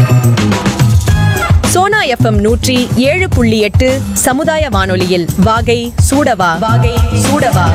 Sona FM நூற்றி ஏழு புள்ளி எட்டு சமுதாய வானொலியில் வாகை சூடவா வாகை சூடவா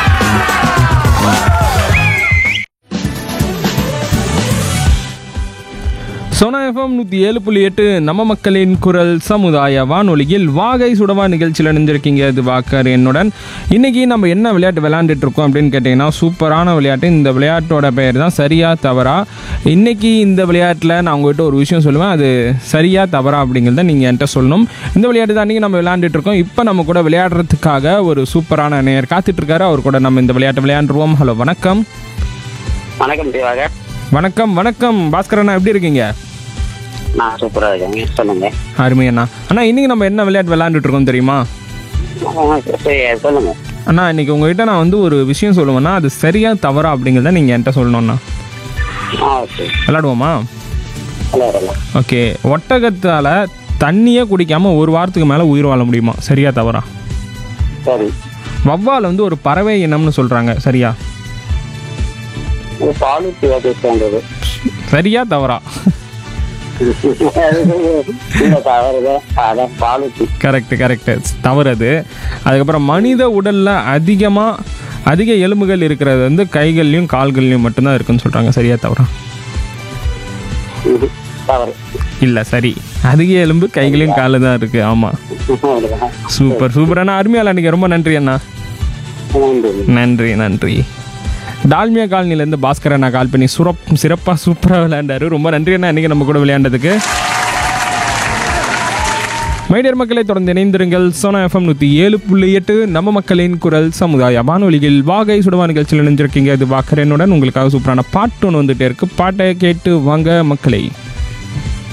சோனா எஃப்எம் நூற்றி ஏழு புள்ளி எட்டு நம்ம மக்களின் குரல் சமுதாய வானொலியில் வாகை சுடவா நிகழ்ச்சியில் இணைஞ்சிருக்கீங்க இது வாக்கர் என்னுடன் இன்னைக்கு நம்ம என்ன விளையாட்டு விளையாண்டுட்டு இருக்கோம் அப்படின்னு கேட்டிங்கன்னா சூப்பரான விளையாட்டு இந்த விளையாட்டோட பெயர் தான் சரியா தவறா இன்னைக்கு இந்த விளையாட்டில் நான் உங்ககிட்ட ஒரு விஷயம் சொல்லுவேன் அது சரியா தவறா அப்படிங்கிறத நீங்கள் என்கிட்ட சொல்லணும் இந்த விளையாட்டு தான் அன்றைக்கி நம்ம விளையாண்டுட்டு இருக்கோம் இப்போ நம்ம கூட விளையாடுறதுக்காக ஒரு சூப்பரான நேர் காத்துட்டு இருக்காரு அவர் கூட நம்ம இந்த விளையாட்டை விளையாண்டுருவோம் ஹலோ வணக்கம் வணக்கம் தேவாக வணக்கம் வணக்கம் பாஸ்கரண்ணா எப்படி இருக்கீங்க நான் சூப்பராக இருக்கேங்க சொல்லுங்க அருமை அண்ணா அண்ணா இன்னைக்கு நம்ம என்ன விளையாட்டு விளையாண்டுட்டு இருக்கோம் தெரியுமா ஆ, சரி சொல்லுங்க அண்ணா இன்னைக்கு உங்ககிட்ட நான் வந்து ஒரு விஷயம் சொல்லுவேன்னா அது சரியா தவறா அப்படிங்கிறத நீங்கள் என்கிட்ட சொல்லணும்ண்ணா ஆ ஓகே விளையாடுவோமா ஹலோ ஹலோ ஓகே ஒட்டகத்தால் தண்ணியே குடிக்காம ஒரு வாரத்துக்கு மேலே உயிர் வாழ முடியுமா சரியா தவறா சரி வவ்வால் வந்து ஒரு பறவை இனம்னு சொல்கிறாங்க சரியா இது பாலூட்டி வகை சேர்ந்தது சரியா தவறா இந்த தவறுது அதான் பாலூட்டி கரெக்ட் கரெக்ட் தவறு அது அதுக்கப்புறம் மனித உடலில் அதிகமாக அதிக எலும்புகள் இருக்கிறது வந்து கைகள்லையும் கால்கள்லையும் மட்டும்தான் இருக்குன்னு சொல்கிறாங்க சரியா தவறா ம்ஹும். தவறு இல்லை சரி அதிக எலும்பு கைகளையும் காலில் தான் இருக்குது ஆமாம் அவ்வளவுதான். சூப்பர் சூப்பர் அண்ணா அருமையால் அன்றைக்கி ரொம்ப நன்றி அண்ணா நன்றி. நன்றி நன்றி டால்மியா காலனிலேருந்து பாஸ்கர் அண்ணா கால் பண்ணி சுரப் சிறப்பாக சூப்பராக விளையாண்டாரு ரொம்ப நன்றி அண்ணா இன்றைக்கி நம்ம கூட விளையாண்டதுக்கு மைடியர் மக்களை தொடர்ந்து இணைந்திருங்கள் சோனா எஃப்எம் நூற்றி ஏழு புள்ளி எட்டு நம்ம மக்களின் குரல் சமுதாய வானொலியில் வாகை சுடவா நிகழ்ச்சியில் இணைஞ்சிருக்கீங்க இது வாக்கரனுடன் உங்களுக்காக சூப்பரான பாட்டு ஒன்று வந்துட்டே இருக்கு பாட்டை கேட்டு வாங்க மக்களை